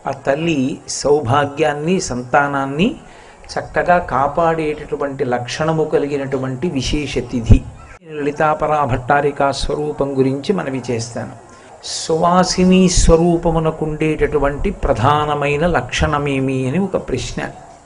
ఆ తల్లి సౌభాగ్యాన్ని సంతానాన్ని చక్కగా కాపాడేటటువంటి లక్షణము కలిగినటువంటి విశేష తిథి లలితాపరా భట్టారికా స్వరూపం గురించి మనవి చేస్తాను సువాసిని స్వరూపమునకుండేటటువంటి ప్రధానమైన లక్షణమేమి అని ఒక ప్రశ్న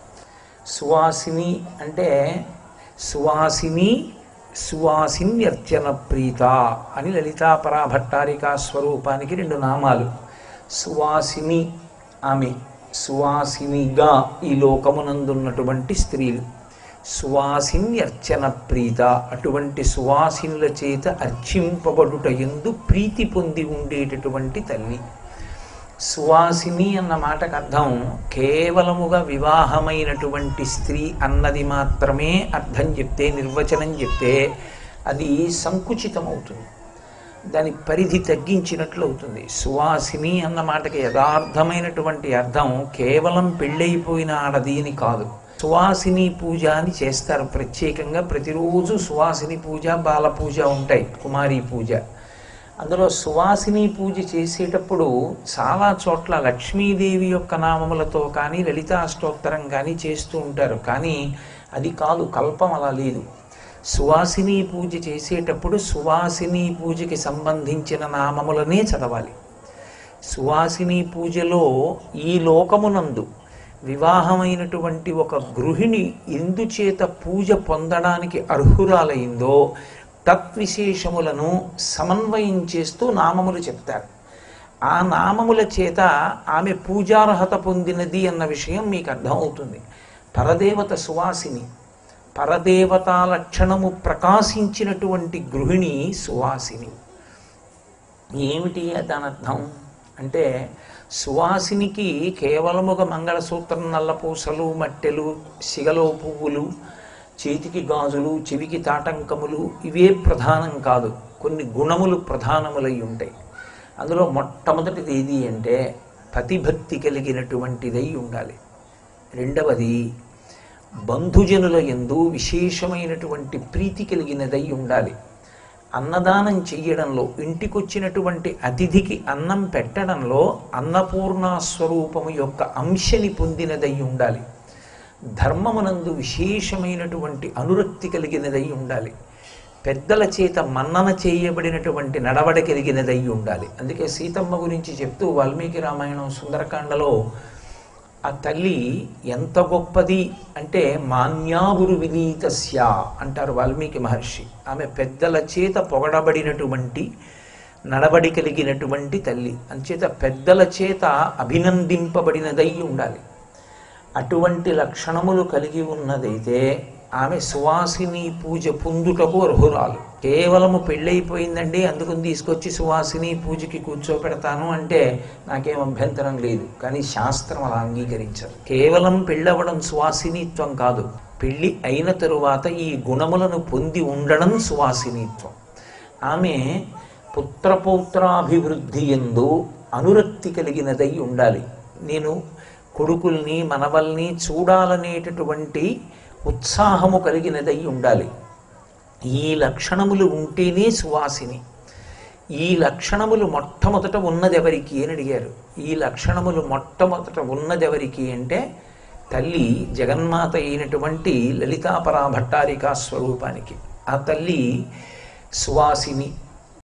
సువాసిని అంటే సువాసిని సువాసిన్యర్చన ప్రీత అని లలితాపరా భట్టారికా స్వరూపానికి రెండు నామాలు సువాసిని ఆమె సువాసినిగా ఈ లోకమునందున్నటువంటి స్త్రీలు సువాసిన్యర్చన ప్రీత అటువంటి సువాసినుల చేత అర్చింపబడుట ఎందు ప్రీతి పొంది ఉండేటటువంటి తల్లి సువాసిని అన్న మాటకు అర్థం కేవలముగా వివాహమైనటువంటి స్త్రీ అన్నది మాత్రమే అర్థం చెప్తే నిర్వచనం చెప్తే అది సంకుచితమవుతుంది దాని పరిధి తగ్గించినట్లు అవుతుంది సువాసిని అన్న మాటకి యథార్థమైనటువంటి అర్థం కేవలం పెళ్ళైపోయిన ఆడది అని కాదు సువాసిని పూజ అని చేస్తారు ప్రత్యేకంగా ప్రతిరోజు సువాసిని పూజ బాల పూజ ఉంటాయి కుమారి పూజ అందులో సువాసిని పూజ చేసేటప్పుడు చాలా చోట్ల లక్ష్మీదేవి యొక్క నామములతో కానీ లలితా స్తోత్రం కానీ చేస్తూ ఉంటారు కానీ అది కాదు కల్పం అలా లేదు సువాసిని పూజ చేసేటప్పుడు సువాసిని పూజకి సంబంధించిన నామములనే చదవాలి సువాసిని పూజలో ఈ లోకమునందు వివాహమైనటువంటి ఒక గృహిణి ఎందుచేత పూజ పొందడానికి అర్హురాలైందో తత్విశేషములను సమన్వయం చేస్తూ నామములు చెప్తారు ఆ నామముల చేత ఆమె పూజార్హత పొందినది అన్న విషయం మీకు అర్థమవుతుంది పరదేవత సువాసిని పరదేవతా లక్షణము ప్రకాశించినటువంటి గృహిణి సువాసిని ఏమిటి దాని అర్థం అంటే సువాసినికి కేవలముగా మంగళసూత్రం నల్లపూసలు మట్టెలు సిగలో పువ్వులు చేతికి గాజులు చెవికి తాటంకములు ఇవే ప్రధానం కాదు కొన్ని గుణములు ప్రధానములై ఉంటాయి అందులో మొట్టమొదటిది ఏది అంటే పతిభక్తి కలిగినటువంటిదై ఉండాలి రెండవది బంధుజనుల ఎందు విశేషమైనటువంటి ప్రీతి కలిగినదై ఉండాలి అన్నదానం చెయ్యడంలో ఇంటికొచ్చినటువంటి అతిథికి అన్నం పెట్టడంలో అన్నపూర్ణ స్వరూపము యొక్క అంశని పొందినదై ఉండాలి ధర్మమునందు విశేషమైనటువంటి అనురక్తి కలిగినదై ఉండాలి పెద్దల చేత మన్నన చేయబడినటువంటి నడవడ కలిగినదై ఉండాలి అందుకే సీతమ్మ గురించి చెప్తూ వాల్మీకి రామాయణం సుందరకాండలో ఆ తల్లి ఎంత గొప్పది అంటే మాన్యాగురు వినీతస్య అంటారు వాల్మీకి మహర్షి ఆమె పెద్దల చేత పొగడబడినటువంటి నడబడి కలిగినటువంటి తల్లి అంచేత పెద్దల చేత అభినందింపబడినదై ఉండాలి అటువంటి లక్షణములు కలిగి ఉన్నదైతే ఆమె సువాసిని పూజ పొందుటకు అర్హురాలు కేవలము పెళ్ళైపోయిందండి అందుకని తీసుకొచ్చి సువాసిని పూజకి కూర్చోపెడతాను అంటే నాకేం అభ్యంతరం లేదు కానీ శాస్త్రం అలా అంగీకరించదు కేవలం పెళ్ళవడం సువాసినిత్వం కాదు పెళ్ళి అయిన తరువాత ఈ గుణములను పొంది ఉండడం సువాసినిత్వం ఆమె పుత్రపౌత్రాభివృద్ధి ఎందు అనురక్తి కలిగినదై ఉండాలి నేను కొడుకుల్ని మనవల్ని చూడాలనేటటువంటి ఉత్సాహము కలిగినదై ఉండాలి ఈ లక్షణములు ఉంటేనే సువాసిని ఈ లక్షణములు మొట్టమొదట ఉన్నదెవరికి అని అడిగారు ఈ లక్షణములు మొట్టమొదట ఉన్నదెవరికి అంటే తల్లి జగన్మాత అయినటువంటి లలితాపరా భట్టారికా స్వరూపానికి ఆ తల్లి సువాసిని